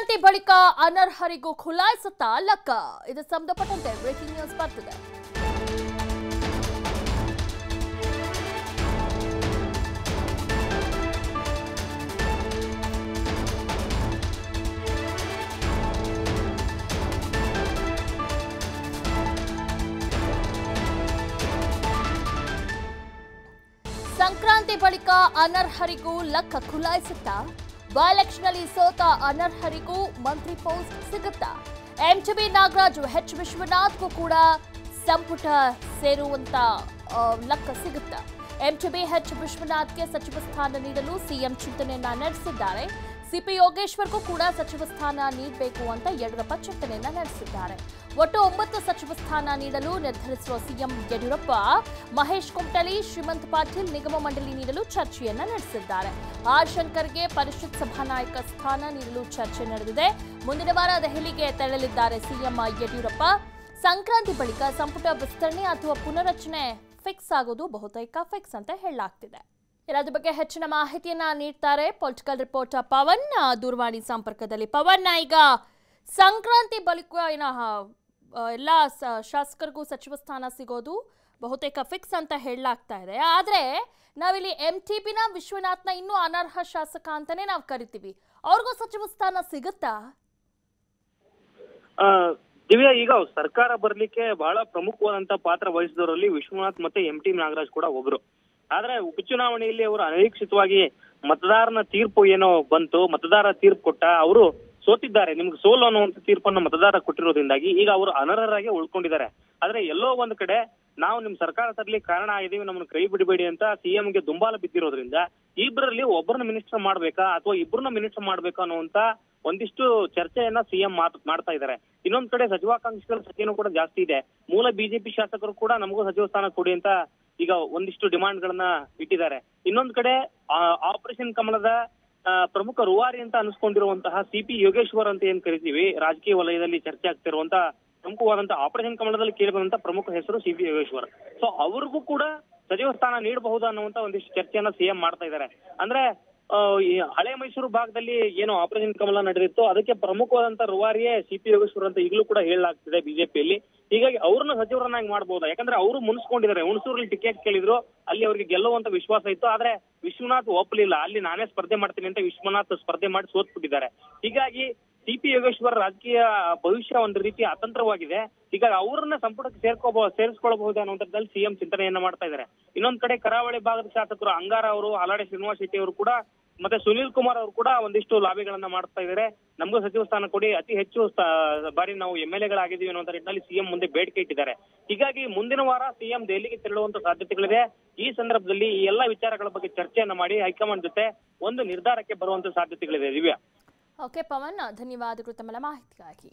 ಸಂಕ್ರಾಂತಿ ಬಳಿಕ ಅನರ್ಹರಿಗೂ ಖುಲಾಯಿಸುತ್ತಾ ಲಕ್ಕ ಇದು ಸಂಬಂಧಪಟ್ಟಂತೆ ಬ್ರೇಕಿಂಗ್ ನ್ಯೂಸ್ ಬರ್ತಿದೆ ಸಂಕ್ರಾಂತಿ ಬಳಿಕ ಅನರ್ಹರಿಗೂ ಲಕ್ಕ ಖುಲಾಯಿಸುತ್ತಾ ಬೈ ಎಲೆಕ್ಷನ್ನಲ್ಲಿ ಸೋತ ಅನರ್ಹರಿಗೂ ಮಂತ್ರಿ ಪೋಸ್ಟ್ ಸಿಗುತ್ತಾ ಎಂಟಿಬಿ ನಾಗರಾಜು ಎಚ್ ವಿಶ್ವನಾಥ್ಗೂ ಕೂಡ ಸಂಪುಟ ಸೇರುವಂತ ಆ, ಲಕ್ಕ ಸಿಗುತ್ತಾ ಎಂಟಿಬಿ ಎಚ್ ವಿಶ್ವನಾಥ್ಗೆ ಸಚಿವ ಸ್ಥಾನ ನೀಡಲು ಸಿಎಂ ಚಿಂತನೆಯನ್ನ ನಡೆಸಿದ್ದಾರೆ ಸಿಪಿ ಯೋಗೇಶ್ವರ್ಗೂ ಕೂಡ ಸಚಿವ ಸ್ಥಾನ ನೀಡಬೇಕು ಅಂತ ಯಡಿಯೂರಪ್ಪ ಚಿಂತನೆಯನ್ನ ನಡೆಸಿದ್ದಾರೆ ಒಟ್ಟು ಒಂಬತ್ತು ಸಚಿವ ಸ್ಥಾನ ನೀಡಲು ನಿರ್ಧರಿಸಿರುವ ಸಿಎಂ ಯಡಿಯೂರಪ್ಪ ಮಹೇಶ್ ಕುಮಟಳ್ಳಿ ಶ್ರೀಮಂತ್ ಪಾಟೀಲ್ ನಿಗಮ ಮಂಡಳಿ ನೀಡಲು ಚರ್ಚೆಯನ್ನ ನಡೆಸಿದ್ದಾರೆ ಆರ್ ಶಂಕರ್ಗೆ ಪರಿಷತ್ ಸಭಾನಾಯಕ ಸ್ಥಾನ ನೀಡಲು ಚರ್ಚೆ ನಡೆದಿದೆ ಮುಂದಿನ ವಾರ ದೆಹಲಿಗೆ ತೆರಳಲಿದ್ದಾರೆ ಸಿಎಂ ಯಡಿಯೂರಪ್ಪ ಸಂಕ್ರಾಂತಿ ಬಳಿಕ ಸಂಪುಟ ವಿಸ್ತರಣೆ ಅಥವಾ ಪುನರಚನೆ ಫಿಕ್ಸ್ ಆಗೋದು ಬಹುತೇಕ ಫಿಕ್ಸ್ ಅಂತ ಹೇಳಲಾಗ್ತಿದೆ ಇದ್ರ ಬಗ್ಗೆ ಹೆಚ್ಚಿನ ಮಾಹಿತಿಯನ್ನ ನೀಡ್ತಾರೆ ಪೊಲಿಟಿಕಲ್ ರಿಪೋರ್ಟರ್ ಪವನ್ ಆ, ದೂರವಾಣಿ ಸಂಪರ್ಕದಲ್ಲಿ ಪವನ್ ಈಗ ಸಂಕ್ರಾಂತಿ ಬಳಿಕ ಏನ ಆ, ಎಲ್ಲ ಸ- ಶಾಸಕರಿಗೂ ಸಚಿವ ಸ್ಥಾನ ಸಿಗೋದು ಬಹುತೇಕ ಫಿಕ್ಸ್ ಅಂತ ಹೇಳಲಾಗ್ತಾ ಇದೆ ಆದ್ರೆ ನಾವಿಲ್ಲಿ ಎಂ ಟಿ ಪಿನ ವಿಶ್ವನಾಥ್ನ ಇನ್ನೂ ಅನರ್ಹ ಶಾಸಕ ಅಂತಾನೆ ನಾವು ಕರಿತೀವಿ ಅವ್ರಿಗೂ ಸಚಿವ ಸ್ಥಾನ ಸಿಗುತ್ತಾ ಆ, ದಿವ್ಯಾ ಈಗ ಸರ್ಕಾರ ಬರ್ಲಿಕ್ಕೆ ಬಹಳ ಪ್ರಮುಖವಾದಂತ ಪಾತ್ರ ವಹಿಸಿದವರಲ್ಲಿ ವಿಶ್ವನಾಥ್ ಮತ್ತೆ ಎಂ ಟಿ ನಾಗರಾಜ್ ಕೂಡ ಒಬ್ರು ಆದ್ರೆ ಉಪಚುನಾವಣೆಯಲ್ಲಿ ಅವರು ಅನಿರೀಕ್ಷಿತವಾಗಿ ಮತದಾರನ ತೀರ್ಪು ಏನೋ ಬಂತು ಮತದಾರ ತೀರ್ಪು ಕೊಟ್ಟ ಅವರು ಸೋತಿದ್ದಾರೆ ನಿಮ್ಗೆ ಸೋಲು ಅನ್ನುವಂತ ತೀರ್ಪನ್ನು ಮತದಾರ ಕೊಟ್ಟಿರೋದ್ರಿಂದಾಗಿ ಈಗ ಅವರು ಅನರ್ಹರಾಗಿ ಉಳ್ಕೊಂಡಿದ್ದಾರೆ ಆದ್ರೆ ಎಲ್ಲೋ ಒಂದ್ ಕಡೆ ನಾವು ನಿಮ್ ಸರ್ಕಾರ ತರ್ಲಿಕ್ಕೆ ಕಾರಣ ಆಗಿದೀವಿ ನಮ್ಮನ್ನ ಕೈ ಬಿಡಬೇಡಿ ಅಂತ ಸಿಎಂ ಗೆ ದುಂಬಾಲ ಬಿದ್ದಿರೋದ್ರಿಂದ ಇಬ್ಬರಲ್ಲಿ ಒಬ್ಬರನ್ನ ಮಿನಿಸ್ಟರ್ ಮಾಡ್ಬೇಕಾ ಅಥವಾ ಇಬ್ಬರನ್ನ ಮಿನಿಸ್ಟರ್ ಮಾಡ್ಬೇಕಾ ಅನ್ನುವಂತ ಒಂದಿಷ್ಟು ಚರ್ಚೆಯನ್ನ ಸಿಎಂ ಮಾಡ್ತಾ ಇದ್ದಾರೆ ಇನ್ನೊಂದ್ ಕಡೆ ಸಚಿವಾಕಾಂಕ್ಷಿಗಳ ಸಂಖ್ಯೆನೂ ಕೂಡ ಜಾಸ್ತಿ ಇದೆ ಮೂಲ ಬಿಜೆಪಿ ಶಾಸಕರು ಕೂಡ ನಮಗೂ ಸಚಿವ ಸ್ಥಾನ ಕೊಡಿ ಅಂತ ಈಗ ಒಂದಿಷ್ಟು ಡಿಮಾಂಡ್ ಗಳನ್ನ ಇಟ್ಟಿದ್ದಾರೆ ಇನ್ನೊಂದ್ ಕಡೆ ಆಪರೇಷನ್ ಕಮಲದ ಆ, ಪ್ರಮುಖ ರೂವಾರಿ ಅಂತ ಅನಿಸ್ಕೊಂಡಿರುವಂತಹ ಸಿ ಪಿ ಯೋಗೇಶ್ವರ್ ಅಂತ ಏನ್ ಕರಿತೀವಿ ರಾಜಕೀಯ ವಲಯದಲ್ಲಿ ಚರ್ಚೆ ಆಗ್ತಿರುವಂತ ಪ್ರಮುಖವಾದಂತ ಆಪರೇಷನ್ ಕಮಲದಲ್ಲಿ ಕೇಳಿ ಬಂದಂತ ಪ್ರಮುಖ ಹೆಸರು ಸಿ ಪಿ ಯೋಗೇಶ್ವರ್ ಸೊ ಅವ್ರಿಗೂ ಕೂಡ ಸಚಿವ ಸ್ಥಾನ ನೀಡಬಹುದು ಅನ್ನುವಂತ ಒಂದಿಷ್ಟು ಚರ್ಚೆಯನ್ನ ಸಿಎಂ ಮಾಡ್ತಾ ಇದ್ದಾರೆ ಅಂದ್ರೆ ಆ, ಈ ಹಳೆ ಮೈಸೂರು ಭಾಗದಲ್ಲಿ ಏನು ಆಪರೇಷನ್ ಕಮಲ ನಡೆದಿತ್ತು ಅದಕ್ಕೆ ಪ್ರಮುಖವಾದಂತ ರೂವಾರಿಯೇ ಸಿ ಪಿ ಯೋಗೇಶ್ವರ್ ಅಂತ ಈಗಲೂ ಕೂಡ ಹೇಳಲಾಗ್ತಿದೆ ಬಿಜೆಪಿಯಲ್ಲಿ ಹೀಗಾಗಿ ಅವ್ರನ್ನ ಸಚಿವರನ್ನಾಗಿ ಮಾಡಬಹುದಾ ಯಾಕಂದ್ರೆ ಅವರು ಮುನ್ಸ್ಕೊಂಡಿದ್ದಾರೆ ಹುಣಸೂರಲ್ಲಿ ಟಿಕೆಟ್ ಕೇಳಿದ್ರು ಅಲ್ಲಿ ಅವರಿಗೆ ಗೆಲ್ಲುವಂತ ವಿಶ್ವಾಸ ಇತ್ತು ಆದ್ರೆ ವಿಶ್ವನಾಥ್ ಒಪ್ಪಲಿಲ್ಲ ಅಲ್ಲಿ ನಾನೇ ಸ್ಪರ್ಧೆ ಮಾಡ್ತೀನಿ ಅಂತ ವಿಶ್ವನಾಥ್ ಸ್ಪರ್ಧೆ ಮಾಡಿ ಸೋತ್ಬಿಟ್ಟಿದ್ದಾರೆ ಹೀಗಾಗಿ ಸಿ ಪಿ ಯೋಗೇಶ್ವರ್ ರಾಜಕೀಯ ಭವಿಷ್ಯ ಒಂದು ರೀತಿ ಅತಂತ್ರವಾಗಿದೆ ಹೀಗಾಗಿ ಅವ್ರನ್ನ ಸಂಪುಟಕ್ಕೆ ಸೇರ್ಕೋಬಹು ಸೇರಿಸ್ಕೊಳ್ಬಹುದು ಅನ್ನುವಂಥದ್ದಲ್ಲಿ ಸಿಎಂ ಚಿಂತನೆಯನ್ನ ಮಾಡ್ತಾ ಇದ್ದಾರೆ ಇನ್ನೊಂದ್ ಕಡೆ ಕರಾವಳಿ ಭಾಗದ ಶಾಸಕರು ಅಂಗಾರ ಅವರು ಹಲಾಡೆ ಶ್ರೀನಿವಾಸ ಶೆಟ್ಟಿ ಅವರು ಕೂಡ ಮತ್ತೆ ಸುನೀಲ್ ಕುಮಾರ್ ಅವರು ಕೂಡ ಒಂದಿಷ್ಟು ಲಾಬಿಗಳನ್ನ ಮಾಡ್ತಾ ಇದ್ದಾರೆ ನಮಗೂ ಸಚಿವ ಸ್ಥಾನ ಕೊಡಿ ಅತಿ ಹೆಚ್ಚು ಸ್ಥಾ- ಬಾರಿ ನಾವು ಎಂ ಎಲ್ ಎಗಳಾಗಿದ್ದೀವಿ ಅನ್ನೋ ನಿಟ್ಟಿನಲ್ಲಿ ಸಿಎಂ ಮುಂದೆ ಬೇಡಿಕೆ ಇಟ್ಟಿದ್ದಾರೆ ಹೀಗಾಗಿ ಮುಂದಿನ ವಾರ ಸಿಎಂ ದೆಹಲಿಗೆ ತೆರಳುವಂತ ಸಾಧ್ಯತೆಗಳಿದೆ ಈ ಸಂದರ್ಭದಲ್ಲಿ ಈ ಎಲ್ಲಾ ವಿಚಾರಗಳ ಬಗ್ಗೆ ಚರ್ಚೆಯನ್ನ ಮಾಡಿ ಹೈಕಮಾಂಡ್ ಜೊತೆ ಒಂದು ನಿರ್ಧಾರಕ್ಕೆ ಬರುವಂತ ಸಾಧ್ಯತೆಗಳಿದೆ ದಿವ್ಯಾ ಓಕೆ ಪವನ್ ಧನ್ಯವಾದಗಳು ತಮ್ಮೆಲ್ಲ ಮಾಹಿತಿಗಾಗಿ